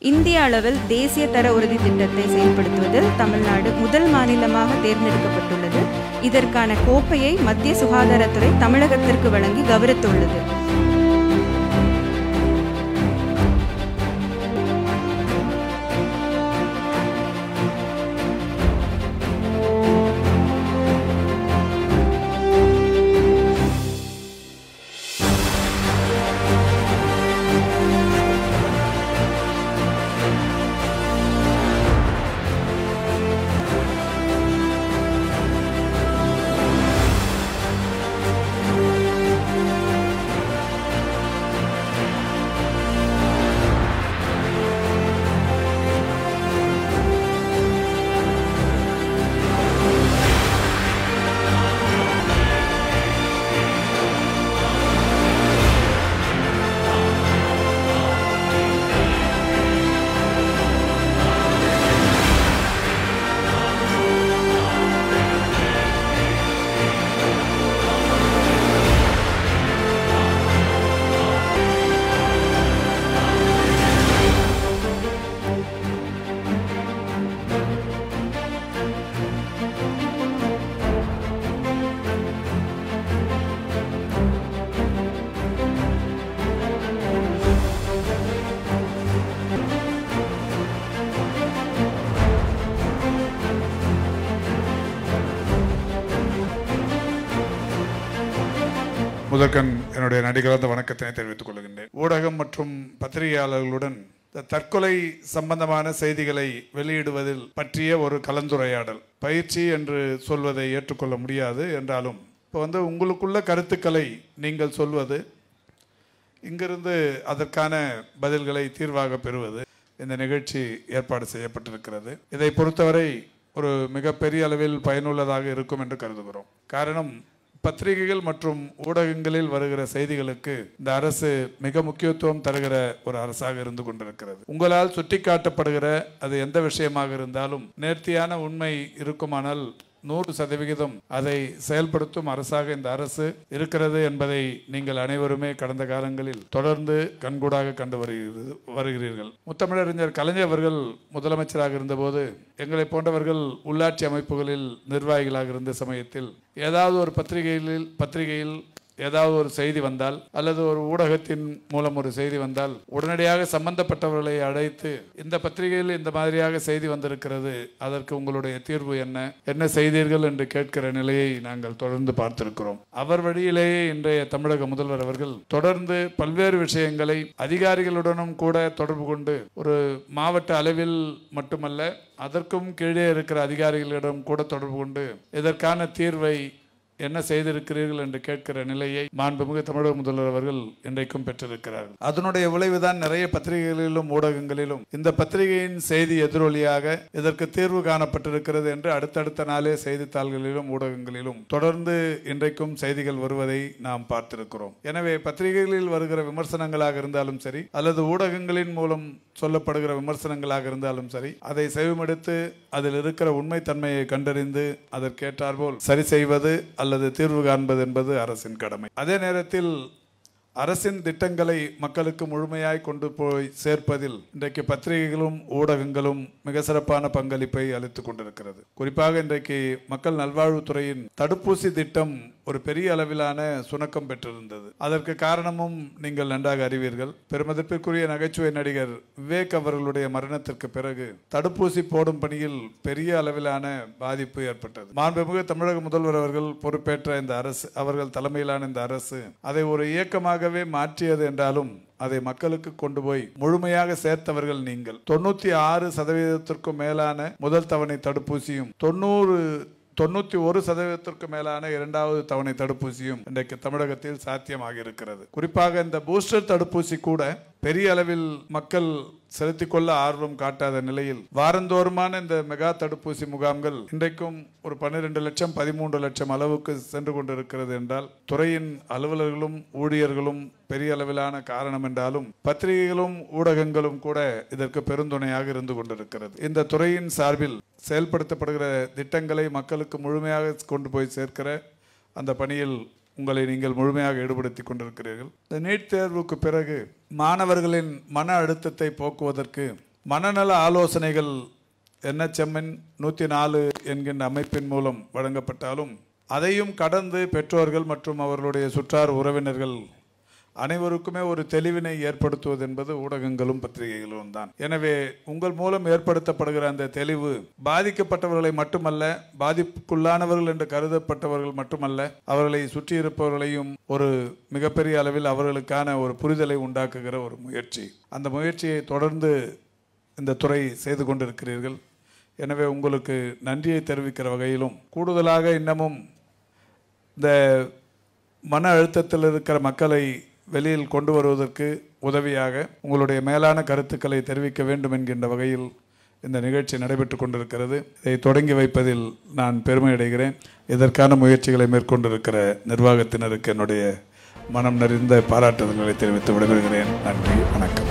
இந்திய அளவில் தேசிய தர உறுதி திட்டத்தை செயல்படுத்துவதில் தமிழ்நாடு முதல் மாநிலமாக தேர்ந்தெடுக்கப்பட்டுள்ளது இதற்கான கோப்பையை மத்திய சுகாதாரத்துறை தமிழகத்திற்கு வழங்கி கௌரவித்துள்ளது முதற்கண் என்னுடைய நடிகர்ந்த வணக்கத்தினை தெரிவித்துக் கொள்கின்றேன் ஊடகம் மற்றும் பத்திரிகையாளர்களுடன் இந்த தற்கொலை சம்பந்தமான செய்திகளை வெளியிடுவதில் பற்றிய ஒரு கலந்துரையாடல் பயிற்சி என்று சொல்வதை ஏற்றுக்கொள்ள முடியாது என்றாலும் இப்போ வந்து உங்களுக்குள்ள கருத்துக்களை நீங்கள் சொல்வது இங்கிருந்து அதற்கான பதில்களை தீர்வாக பெறுவது இந்த நிகழ்ச்சி ஏற்பாடு செய்யப்பட்டிருக்கிறது இதை பொறுத்தவரை ஒரு மிகப்பெரிய அளவில் பயனுள்ளதாக இருக்கும் என்று கருதுகிறோம் காரணம் பத்திரிகைகள் மற்றும் ஊடகங்களில் வருகிற செய்திகளுக்கு இந்த அரசு மிக முக்கியத்துவம் தருகிற ஒரு அரசாக இருந்து கொண்டிருக்கிறது உங்களால் சுட்டிக்காட்டப்படுகிற அது எந்த விஷயமாக இருந்தாலும் நேர்த்தியான உண்மை இருக்குமானால் நூறு சதவிகிதம் அதை செயல்படுத்தும் அரசாக இந்த அரசு இருக்கிறது என்பதை நீங்கள் அனைவருமே கடந்த காலங்களில் தொடர்ந்து கண்கூடாக கண்டு வருகிறது வருகிறீர்கள் முத்தமிழறிஞர் கலைஞர் அவர்கள் முதலமைச்சராக இருந்தபோது எங்களை போன்றவர்கள் உள்ளாட்சி அமைப்புகளில் நிர்வாகிகளாக இருந்த சமயத்தில் ஏதாவது ஒரு பத்திரிகையில் பத்திரிகையில் ஏதாவது ஒரு செய்தி வந்தால் அல்லது ஒரு ஊடகத்தின் மூலம் ஒரு செய்தி வந்தால் உடனடியாக சம்பந்தப்பட்டவர்களை அழைத்து இந்த பத்திரிகையில் இந்த மாதிரியாக செய்தி வந்திருக்கிறது அதற்கு உங்களுடைய தீர்வு என்ன என்ன செய்தீர்கள் என்று கேட்கிற நிலையை நாங்கள் தொடர்ந்து பார்த்திருக்கிறோம் அவர் வழியிலேயே இன்றைய தமிழக முதல்வர் அவர்கள் தொடர்ந்து பல்வேறு விஷயங்களை அதிகாரிகளுடனும் கூட தொடர்பு கொண்டு ஒரு மாவட்ட அளவில் மட்டுமல்ல அதற்கும் கீழே இருக்கிற அதிகாரிகளிடம் கூட தொடர்பு கொண்டு இதற்கான தீர்வை என்ன செய்திருக்கிறீர்கள் என்று கேட்கிற நிலையை மாண்புமிகு தமிழக முதல்வர் அவர்கள் இன்றைக்கும் பெற்றிருக்கிறார்கள் அதனுடைய விளைவுதான் நிறைய பத்திரிகைகளிலும் ஊடகங்களிலும் இந்த பத்திரிகையின் செய்தி எதிரொலியாக இதற்கு தீர்வு காணப்பட்டிருக்கிறது என்று அடுத்தடுத்த நாளே செய்தித்தாள்களிலும் ஊடகங்களிலும் தொடர்ந்து இன்றைக்கும் செய்திகள் வருவதை நாம் பார்த்திருக்கிறோம் எனவே பத்திரிகைகளில் வருகிற விமர்சனங்களாக இருந்தாலும் சரி அல்லது ஊடகங்களின் மூலம் சொல்லப்படுகிற விமர்சனங்களாக இருந்தாலும் சரி அதை செவிமடுத்து அதில் இருக்கிற உண்மைத்தன்மையை கண்டறிந்து அதற்கேற்றாற்போல் சரி செய்வது அல்லது தீர்வு காண்பது என்பது அரசின் கடமை அதே நேரத்தில் அரசின் திட்டங்களை மக்களுக்கு முழுமையாய் கொண்டு போய் சேர்ப்பதில் இன்றைக்கு பத்திரிகைகளும் ஊடகங்களும் மிக சிறப்பான பங்களிப்பை அளித்துக் கொண்டிருக்கிறது குறிப்பாக இன்றைக்கு மக்கள் நல்வாழ்வுத்துறையின் தடுப்பூசி திட்டம் ஒரு பெரிய அளவிலான சுணக்கம் பெற்றிருந்தது அதற்கு காரணமும் நீங்கள் நன்றாக அறிவீர்கள் பெருமதிப்பிற்குரிய நகைச்சுவை நடிகர் விவேக் அவர்களுடைய மரணத்திற்கு பிறகு தடுப்பூசி போடும் பணியில் பெரிய அளவிலான பாதிப்பு ஏற்பட்டது மாண்புமிகு தமிழக முதல்வர் அவர்கள் பொறுப்பேற்ற இந்த அரசு அவர்கள் தலைமையிலான இந்த அரசு அதை ஒரு இயக்கமாகவே மாற்றியது என்றாலும் அதை மக்களுக்கு கொண்டு போய் முழுமையாக சேர்த்தவர்கள் நீங்கள் தொண்ணூத்தி ஆறு சதவீதத்திற்கும் மேலான முதல் தவணை தடுப்பூசியும் தொண்ணூறு தொண்ணூத்தி ஒரு சதவீதத்திற்கு மேலான இரண்டாவது தவணை தடுப்பூசியும் இன்றைக்கு தமிழகத்தில் சாத்தியமாக இருக்கிறது குறிப்பாக இந்த பூஸ்டர் தடுப்பூசி கூட பெரிய அளவில் மக்கள் செலுத்திக் கொள்ள ஆர்வம் காட்டாத நிலையில் வாரந்தோறுமான இந்த மெகா தடுப்பூசி முகாம்கள் இன்றைக்கும் ஒரு பன்னிரண்டு லட்சம் பதிமூன்று லட்சம் அளவுக்கு சென்று கொண்டிருக்கிறது என்றால் துறையின் அலுவலர்களும் ஊழியர்களும் பெரிய அளவிலான காரணம் என்றாலும் பத்திரிகைகளும் ஊடகங்களும் கூட இதற்கு பெருந்துணையாக இருந்து கொண்டிருக்கிறது இந்த துறையின் சார்பில் செயல்படுத்தப்படுகிற திட்டங்களை மக்களுக்கு முழுமையாக கொண்டு போய் சேர்க்கிற அந்த பணியில் உங்களை நீங்கள் முழுமையாக ஈடுபடுத்தி கொண்டிருக்கிறீர்கள் இந்த நீட் தேர்வுக்கு பிறகு மாணவர்களின் மன அழுத்தத்தை போக்குவதற்கு மனநல ஆலோசனைகள் என்எச்எம்மின் நூற்றி நாலு என்கின்ற அமைப்பின் மூலம் வழங்கப்பட்டாலும் அதையும் கடந்து பெற்றோர்கள் மற்றும் அவர்களுடைய சுற்றார் உறவினர்கள் அனைவருக்குமே ஒரு தெளிவினை ஏற்படுத்துவது என்பது ஊடகங்களும் பத்திரிகைகளும் தான் எனவே உங்கள் மூலம் ஏற்படுத்தப்படுகிற அந்த தெளிவு பாதிக்கப்பட்டவர்களை மட்டுமல்ல பாதிப்புக்குள்ளானவர்கள் என்று கருதப்பட்டவர்கள் மட்டுமல்ல அவர்களை சுற்றி இருப்பவர்களையும் ஒரு மிகப்பெரிய அளவில் அவர்களுக்கான ஒரு புரிதலை உண்டாக்குகிற ஒரு முயற்சி அந்த முயற்சியை தொடர்ந்து இந்த துறை செய்து கொண்டிருக்கிறீர்கள் எனவே உங்களுக்கு நன்றியை தெரிவிக்கிற வகையிலும் கூடுதலாக இன்னமும் இந்த மன அழுத்தத்தில் இருக்கிற மக்களை வெளியில் கொண்டு வருவதற்கு உதவியாக உங்களுடைய மேலான கருத்துக்களை தெரிவிக்க வேண்டும் என்கின்ற வகையில் இந்த நிகழ்ச்சி நடைபெற்று கொண்டிருக்கிறது இதை தொடங்கி வைப்பதில் நான் பெருமை அடைகிறேன் இதற்கான முயற்சிகளை மேற்கொண்டிருக்கிற நிர்வாகத்தினருக்கு என்னுடைய மனம் நிறைந்த பாராட்டுதல்களை தெரிவித்து விடைபெறுகிறேன் நன்றி வணக்கம்